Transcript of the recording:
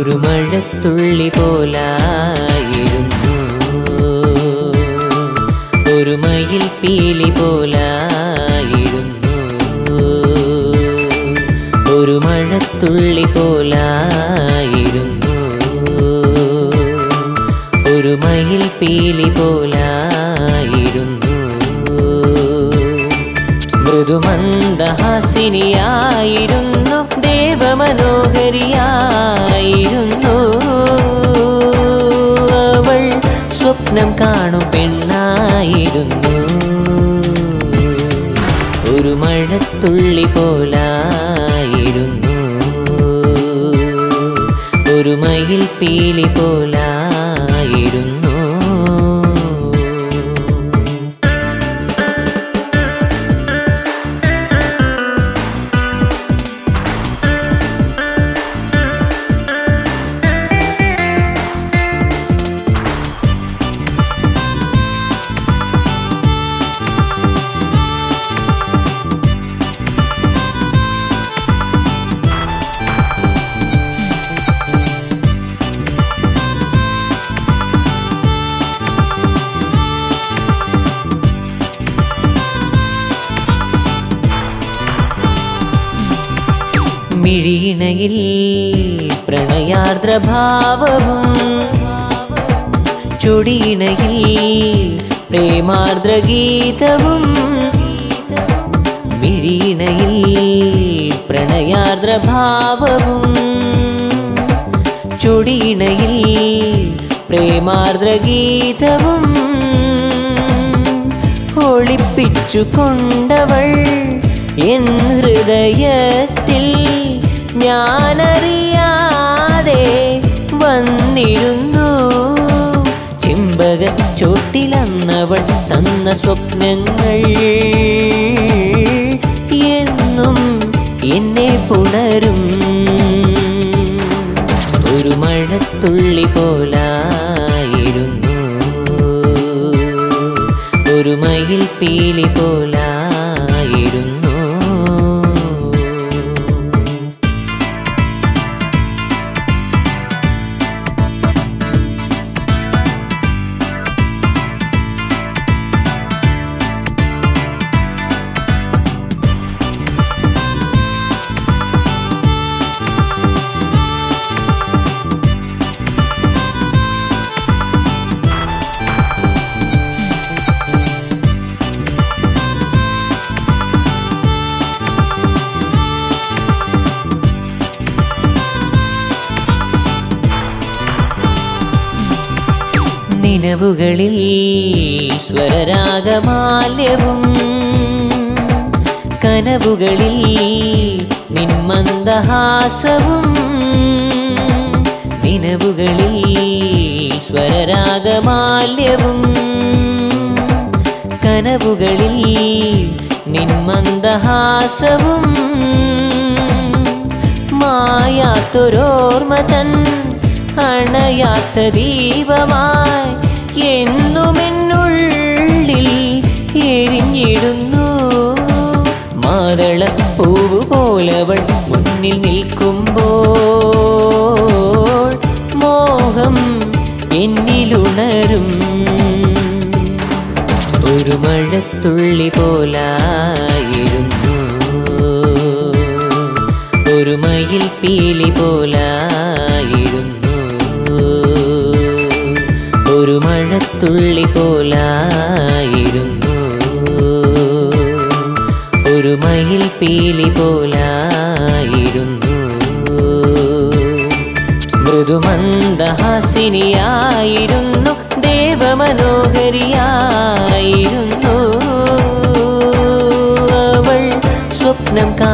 ഒരു മഴത്തുള്ളി പോലായിരുന്നു ഒരു മയിൽ പീലി പോലായിരുന്നു ഒരു മഴത്തുള്ളി പോലായിരുന്നു ഒരു മയിൽ പീലി പോലായിരുന്നു മൃദുമന്ദഹാസിനിയായിരുന്നു ദേവമനോഹരിയായിരുന്നു അവൾ സ്വപ്നം കാണും പെണ്ണായിരുന്നു ഒരു മഴത്തുള്ളി പോലായിരുന്നു ഒരു മയിൽ പീലി പോലായിരുന്നു മിഴിയിണയിൽ പ്രണയാർദ്രഭാവവും ചൊടിയിണയിൽ പ്രേമാർദ്രഗീതവും മിഴിയിണയിൽ പ്രണയാർദ്രഭാവവും ചൊടിയിണയിൽ പ്രേമാർദ്രഗീതവും ഒളിപ്പിച്ചു കൊണ്ടവൾ എൻ ഹൃദയത്തിൽ ഞാനറിയാതെ വന്നിരുന്നു ചിമ്പക ചോട്ടിലന്നവൾ തന്ന സ്വപ്നങ്ങൾ എന്നും എന്നെ പുണരും ഒരു മഴത്തുള്ളി പോലായിരുന്നു ഒരു മയിൽ പീലി പോലായിരുന്നു നിലവുകളിൽ സ്വരരാഗമാല്യവും കനവുകളിൽ നിന്മന്ദഹാസവും നിലവുകളിൽ സ്വരരാഗമാല്യവും കനവുകളിൽ നിന്മന്ദഹാസവും മായാത്തൊരോർമ്മ തൻ അണയാത്ത ദീപമായി എന്നുമെന്നുള്ളിൽ എരിഞ്ഞിടുന്നു മാതള പൂവ് പോലവൾ മുന്നിൽ നിൽക്കുമ്പോൾ മോഹം എന്നിലുണരും ഒരു മഴത്തുള്ളി പോലായിരുന്നു ഒരു മയിൽ പീലി പോലായിരുന്നു ഒരു മഴത്തുള്ളി പോലായിരുന്നു ഒരു മയിൽ പീലി പോലായിരുന്നു മൃദുമന്ദഹാസിനിയായിരുന്നു ദേവമനോഹരിയായിരുന്നു അവൾ സ്വപ്നം കാ